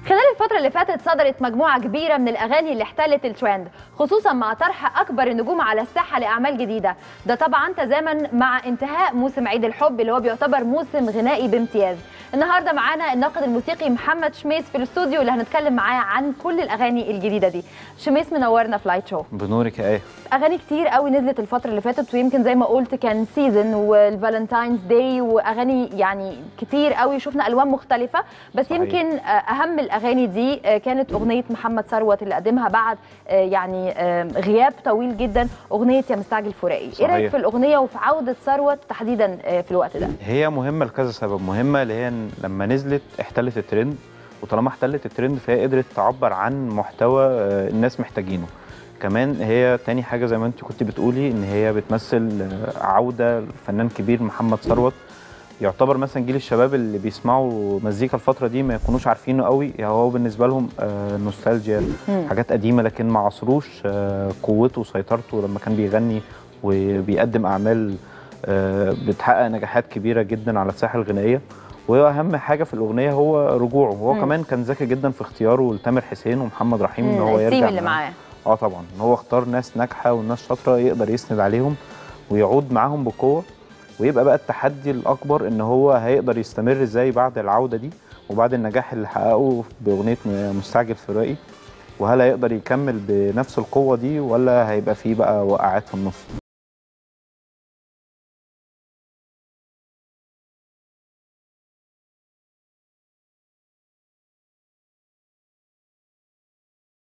خلال الفترة اللي فاتت صدرت مجموعة كبيرة من الأغاني اللي احتلت الترند خصوصا مع طرح أكبر النجوم على الساحة لأعمال جديدة ده طبعا تزامن مع انتهاء موسم عيد الحب اللي هو بيعتبر موسم غنائي بامتياز النهارده معانا الناقد الموسيقي محمد شميس في الاستوديو اللي هنتكلم معاه عن كل الأغاني الجديدة دي شميس منورنا في لايت شو بنورك يا ايه اغاني كتير قوي نزلت الفتره اللي فاتت ويمكن زي ما قلت كان سيزون والفالنتاينز داي واغاني يعني كتير قوي شفنا الوان مختلفه بس صحيح. يمكن آه، اهم الاغاني دي آه، كانت اغنيه محمد ثروت اللي قدمها بعد آه، يعني آه، غياب طويل جدا اغنيه يا مستعجل فراقي ايه صحيح. رايك في الاغنيه وفي عوده ثروت تحديدا آه، في الوقت ده هي مهمه لكذا سبب مهمه اللي هي إن لما نزلت احتلت الترند وطالما احتلت الترند فهي قدرت تعبر عن محتوى آه، الناس محتاجينه كمان هي تاني حاجه زي ما انت كنت بتقولي ان هي بتمثل آه، عوده لفنان كبير محمد ثروت يعتبر مثلا جيل الشباب اللي بيسمعوا مزيكا الفتره دي ما يكونوش عارفينه قوي يعني هو بالنسبه لهم آه، نوستالجيا مم. حاجات قديمه لكن ما عصروش آه، قوته وسيطرته لما كان بيغني وبيقدم اعمال آه، بتحقق نجاحات كبيره جدا على الساحه الغنائيه واهم حاجه في الاغنيه هو رجوعه هو مم. كمان كان ذكي جدا في اختياره لتامر حسين ومحمد رحيم ان مم، هو التيم يرجع اللي معاه اه طبعا ان هو اختار ناس ناجحه والناس شاطره يقدر يسند عليهم ويعود معاهم بقوه ويبقى بقى التحدي الاكبر ان هو هيقدر يستمر ازاي بعد العوده دي وبعد النجاح اللي حققه باغنيه مستعجل فراقي وهل هيقدر يكمل بنفس القوه دي ولا هيبقى فيه بقى وقعات في النص